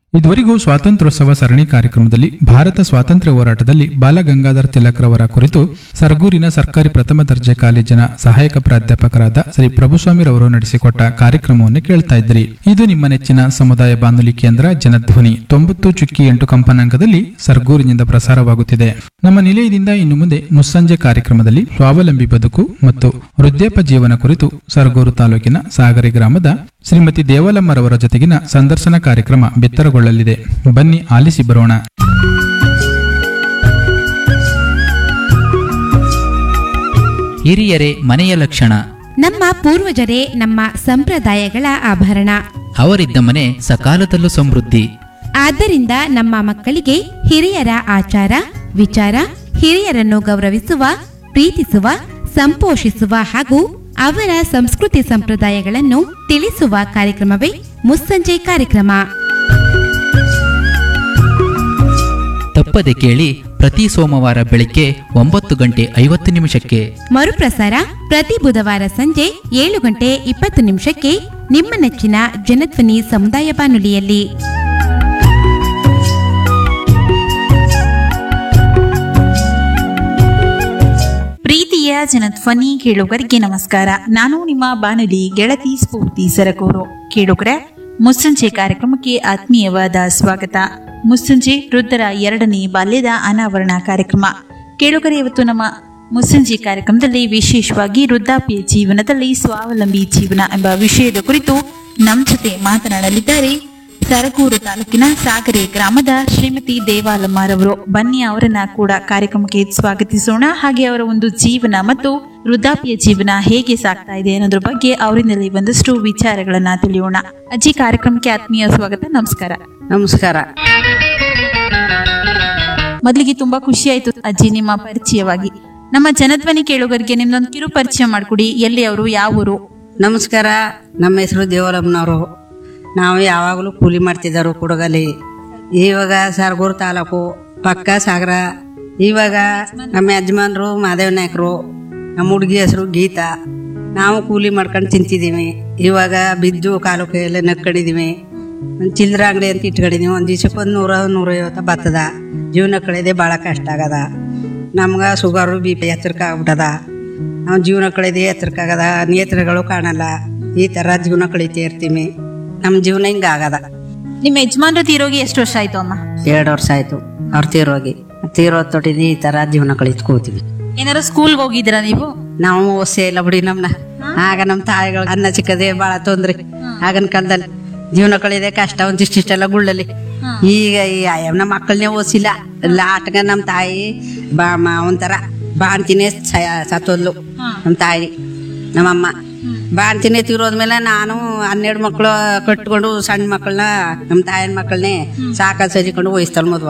ಇದುವರೆಗೂ ಸ್ವಾತಂತ್ರ್ಯೋತ್ಸವ ಸರಣಿ ಕಾರ್ಯಕ್ರಮದಲ್ಲಿ ಭಾರತ ಸ್ವಾತಂತ್ರ್ಯ ಹೋರಾಟದಲ್ಲಿ ಬಾಲಗಂಗಾಧರ್ ತಿಲಕ್ರವರ ಕುರಿತು ಸರಗೂರಿನ ಸರ್ಕಾರಿ ಪ್ರಥಮ ದರ್ಜೆ ಕಾಲೇಜಿನ ಸಹಾಯಕ ಪ್ರಾಧ್ಯಾಪಕರಾದ ಶ್ರೀ ಪ್ರಭುಸ್ವಾಮಿರವರು ನಡೆಸಿಕೊಟ್ಟ ಕಾರ್ಯಕ್ರಮವನ್ನು ಕೇಳ್ತಾ ಇದ್ರಿ ಇದು ನಿಮ್ಮ ನೆಚ್ಚಿನ ಸಮುದಾಯ ಬಾನುಲಿ ಕೇಂದ್ರ ಜನಧ್ವನಿ ತೊಂಬತ್ತು ಚುಕ್ಕಿ ಎಂಟು ಕಂಪನಾಂಕದಲ್ಲಿ ಸರ್ಗೂರಿನಿಂದ ಪ್ರಸಾರವಾಗುತ್ತಿದೆ ನಮ್ಮ ನಿಲಯದಿಂದ ಇನ್ನು ಮುಂದೆ ಮುಸ್ಸಂಜೆ ಕಾರ್ಯಕ್ರಮದಲ್ಲಿ ಸ್ವಾವಲಂಬಿ ಬದುಕು ಮತ್ತು ವೃದ್ಧಾಪ್ಯ ಜೀವನ ಕುರಿತು ಸರಗೂರು ತಾಲೂಕಿನ ಸಾಗರಿ ಗ್ರಾಮದ ಶ್ರೀಮತಿ ದೇವಲಮ್ಮರವರ ಜೊತೆಗಿನ ಸಂದರ್ಶನ ಕಾರ್ಯಕ್ರಮ ಬಿತ್ತರಗೊಳ್ಳಲಿದೆ ಬನ್ನಿ ಆಲಿಸಿ ಬರೋಣ ಹಿರಿಯರೇ ಮನೆಯ ಲಕ್ಷಣ ನಮ್ಮ ಪೂರ್ವಜರೇ ನಮ್ಮ ಸಂಪ್ರದಾಯಗಳ ಆಭರಣ ಅವರಿದ್ದ ಮನೆ ಸಕಾಲದಲ್ಲೂ ಸಮೃದ್ಧಿ ಆದ್ದರಿಂದ ನಮ್ಮ ಮಕ್ಕಳಿಗೆ ಹಿರಿಯರ ಆಚಾರ ವಿಚಾರ ಹಿರಿಯರನ್ನು ಗೌರವಿಸುವ ಪ್ರೀತಿಸುವ ಸಂಪೋಷಿಸುವ ಹಾಗೂ ಅವರ ಸಂಸ್ಕೃತಿ ಸಂಪ್ರದಾಯಗಳನ್ನು ತಿಳಿಸುವ ಕಾರ್ಯಕ್ರಮವೇ ಮುಸ್ಸಂಜೆ ಕಾರ್ಯಕ್ರಮ ತಪ್ಪದೆ ಕೇಳಿ ಪ್ರತಿ ಸೋಮವಾರ ಬೆಳಿಗ್ಗೆ ಒಂಬತ್ತು ಗಂಟೆ ಐವತ್ತು ನಿಮಿಷಕ್ಕೆ ಮರುಪ್ರಸಾರ ಪ್ರತಿ ಬುಧವಾರ ಸಂಜೆ ಏಳು ಗಂಟೆ ಇಪ್ಪತ್ತು ನಿಮಿಷಕ್ಕೆ ನಿಮ್ಮ ನೆಚ್ಚಿನ ಜನಧ್ವನಿ ಸಮುದಾಯ ಬಾನುಲಿಯಲ್ಲಿ ಪ್ರೀತಿಯ ಜನಧ್ವನಿ ಕೇಳುಗರಿಗೆ ನಮಸ್ಕಾರ ನಾನು ನಿಮ್ಮ ಬಾನುಲಿ ಗೆಳತಿ ಸ್ಫೂರ್ತಿ ಸರಗೂರು ಕೇಳುಗರ ಮುಸ್ಸಂಜೆ ಕಾರ್ಯಕ್ರಮಕ್ಕೆ ಆತ್ಮೀಯವಾದ ಸ್ವಾಗತ ಮುಸ್ಸಂಜೆ ವೃದ್ಧರ ಎರಡನೇ ಬಾಲ್ಯದ ಅನಾವರಣ ಕಾರ್ಯಕ್ರಮ ಕೇಳುಗರೆ ಇವತ್ತು ನಮ್ಮ ಮುಸ್ಸಂಜೆ ಕಾರ್ಯಕ್ರಮದಲ್ಲಿ ವಿಶೇಷವಾಗಿ ವೃದ್ಧಾಪ್ಯ ಜೀವನದಲ್ಲಿ ಸ್ವಾವಲಂಬಿ ಜೀವನ ಎಂಬ ವಿಷಯದ ಕುರಿತು ನಮ್ಮ ಜೊತೆ ಮಾತನಾಡಲಿದ್ದಾರೆ ಸರಗೂರು ತಾಲೂಕಿನ ಸಾಗರೆ ಗ್ರಾಮದ ಶ್ರೀಮತಿ ದೇವಾಲಮ್ಮರವರು ಬನ್ನಿ ಅವರನ್ನ ಕೂಡ ಕಾರ್ಯಕ್ರಮಕ್ಕೆ ಸ್ವಾಗತಿಸೋಣ ಹಾಗೆ ಅವರ ಒಂದು ಜೀವನ ಮತ್ತು ವೃದ್ಧಾಪ್ಯ ಜೀವನ ಹೇಗೆ ಸಾಗ್ತಾ ಇದೆ ಅನ್ನೋದ್ರ ಬಗ್ಗೆ ಅವರಿಂದಲೇ ಒಂದಷ್ಟು ವಿಚಾರಗಳನ್ನ ತಿಳಿಯೋಣ ಅಜ್ಜಿ ಕಾರ್ಯಕ್ರಮಕ್ಕೆ ಆತ್ಮೀಯ ಸ್ವಾಗತ ನಮಸ್ಕಾರ ನಮಸ್ಕಾರ ಮೊದಲಿಗೆ ತುಂಬಾ ಖುಷಿ ಆಯ್ತು ಅಜ್ಜಿ ನಿಮ್ಮ ಪರಿಚಯವಾಗಿ ನಮ್ಮ ಜನಧ್ವನಿ ಕೇಳುಗರಿಗೆ ನಿಮ್ದೊಂದು ಕಿರು ಪರಿಚಯ ಮಾಡ್ಕೊಡಿ ಎಲ್ಲಿ ಅವರು ಯಾವ ಊರು ನಮಸ್ಕಾರ ನಮ್ಮ ಹೆಸರು ದೇವರಮ್ಮನವರು ನಾವು ಯಾವಾಗಲೂ ಕೂಲಿ ಮಾಡ್ತಿದ್ದರು ಕುಡಗಲಿ ಇವಾಗ ಸರಗೂರು ತಾಲೂಕು ಪಕ್ಕ ಸಾಗರ ಇವಾಗ ನಮ್ಮ ಯಜಮಾನ್ರು ಮಾದೇವ ನಾಯಕರು ನಮ್ಮ ಹುಡುಗಿ ಹೆಸರು ಗೀತಾ ನಾವು ಕೂಲಿ ಮಾಡ್ಕೊಂಡು ತಿಂತಿದ್ದೀವಿ ಇವಾಗ ಬಿದ್ದು ಕಾಲು ಕೈಯೆಲ್ಲ ನಕ್ಕೊಂಡಿದ್ದೀವಿ ಒಂದು ಚಿಲ್ಲರೆ ಅಂಗಡಿ ಅಂತ ಇಟ್ಕೊಂಡಿದ್ದೀವಿ ಒಂದು ದಿವ್ಸಕ್ಕೆ ಒಂದು ನೂರ ನೂರೈವತ್ತು ಬರ್ತದ ಜೀವನ ಕಳೆದೆ ಭಾಳ ಕಷ್ಟ ಆಗದ ನಮ್ಗೆ ಶುಗರು ಬಿ ಪಿ ಎತ್ತರಕ್ಕೆ ಆಗ್ಬಿಟ್ಟದ ನಾವು ಜೀವನ ಕಳೆದು ಎತ್ತರಕ್ಕಾಗದ ನೇತ್ರಗಳು ಕಾಣಲ್ಲ ಈ ಥರ ಜೀವನ ಕಳೀತಾ ಇರ್ತೀವಿ ನಮ್ಮ ಜೀವನ ಹಿಂಗೆ ಆಗದ ನಿಮ್ಮ ಯಜಮಾನ್ರು ತೀರೋಗಿ ಎಷ್ಟು ವರ್ಷ ಆಯ್ತು ಅಮ್ಮ ಎರಡು ವರ್ಷ ಆಯ್ತು ಅವ್ರು ತೀರೋಗಿ ತೀರೋ ತೊಟ್ಟಿದ್ದು ಈ ಥರ ಜೀವನ ಕಳಿತ್ಕೋತೀವಿ ಏನಾರು ಸ್ಕೂಲ್ಗೆ ಹೋಗಿದ್ದೀರಾ ನೀವು ನಾವು ಓಸೆ ಇಲ್ಲ ಬಿಡಿ ನಮ್ಮನ್ನ ಆಗ ನಮ್ಮ ತಾಯಿಗಳು ಅನ್ನ ಸಿಕ್ಕದೆ ಭಾಳ ತೊಂದ್ರೆ ಆಗಿನ ಕಾಲದಲ್ಲಿ ಜೀವನ ಕಳೆದೆ ಕಷ್ಟ ಒಂದಿಷ್ಟಿಷ್ಟೆಲ್ಲ ಗುಳ್ಳಲ್ಲಿ ಈಗ ಈ ನಮ್ಮ ಮಕ್ಕಳನ್ನೇ ಓದಿಸಿಲ್ಲ ಎಲ್ಲ ಆಟಗ ನಮ್ಮ ತಾಯಿ ಬಾ ಮ ಒಂಥರ ಬಾಣ್ತಿನೇ ಸತ್ತೋದ್ಲು ನಮ್ಮ ತಾಯಿ ನಮ್ಮಮ್ಮ ಬಾಣ್ತಿನೇ ತೀರೋದ್ಮೇಲೆ ನಾನು ಹನ್ನೆರಡು ಮಕ್ಕಳು ಕಟ್ಕೊಂಡು ಸಣ್ಣ ಮಕ್ಕಳನ್ನ ನಮ್ಮ ತಾಯಿನ ಮಕ್ಕಳನ್ನೇ ಸಾಕ ಸರಿಕೊಂಡು ವಹಿಸ್ತಲ್ ಮದ್ವೆ